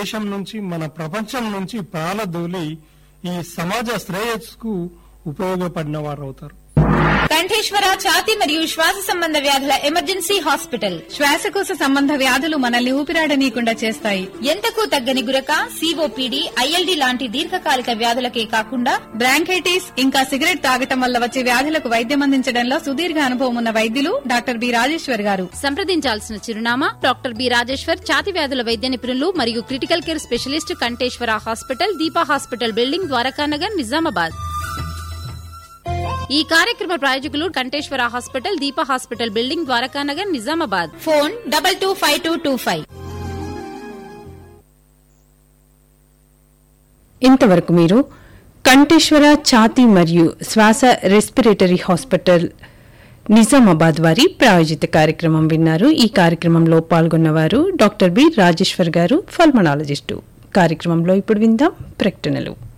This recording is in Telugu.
దేశం నుంచి మన ప్రపంచం నుంచి ప్రాణదూలి ఈ సమాజ శ్రేయస్సుకు ఉపయోగపడిన వారు అవుతారు కంఠేశ్వర ఛాతి మరియు శ్వాస సంబంధ వ్యాధుల ఎమర్జెన్సీ హాస్పిటల్ శ్వాసకోశ సంబంధ వ్యాధులు మనల్ని ఊపిరాడనీయకుండా చేస్తాయి ఎంతకు తగ్గని గురక సిఓపిడి ఐఎల్డి లాంటి దీర్ఘకాలిక వ్యాధులకే కాకుండా బ్రాంకైటిస్ ఇంకా సిగరెట్ తాగటం వల్ల వచ్చే వ్యాధులకు వైద్యం అందించడంలో సుదీర్ఘ అనుభవం ఉన్న వైద్యులు డాక్టర్ బి రాజేశ్వర్ గారు సంప్రదించాల్సిన చిరునామా డాక్టర్ బి రాజేశ్వర్ ఛాతి వ్యాధుల వైద్య నిపుణులు మరియు critical care specialist Kanteshwara hospital Deepa hospital building Dwarakanagar Nizamabad ఈ కార్యక్రమ ప్రాయోజకులు Kanteshwara hospital Deepa hospital building Dwarakanagar Nizamabad phone double two five two two five ఇంతవరకు మీరు కంఠేశ్వర ఛాతీ మరియు శ్వాస రెస్పిరేటరీ హాస్పిటల్ నిజామాబాద్ వారి ప్రాయోజిత కార్యక్రమం విన్నారు ఈ కార్యక్రమంలో పాల్గొన్నవారు డాక్టర్ బి రాజేశ్వర్ గారు ఫల్మనాలజిస్టు కార్యక్రమంలో ఇప్పుడు విందాం ప్రకటనలు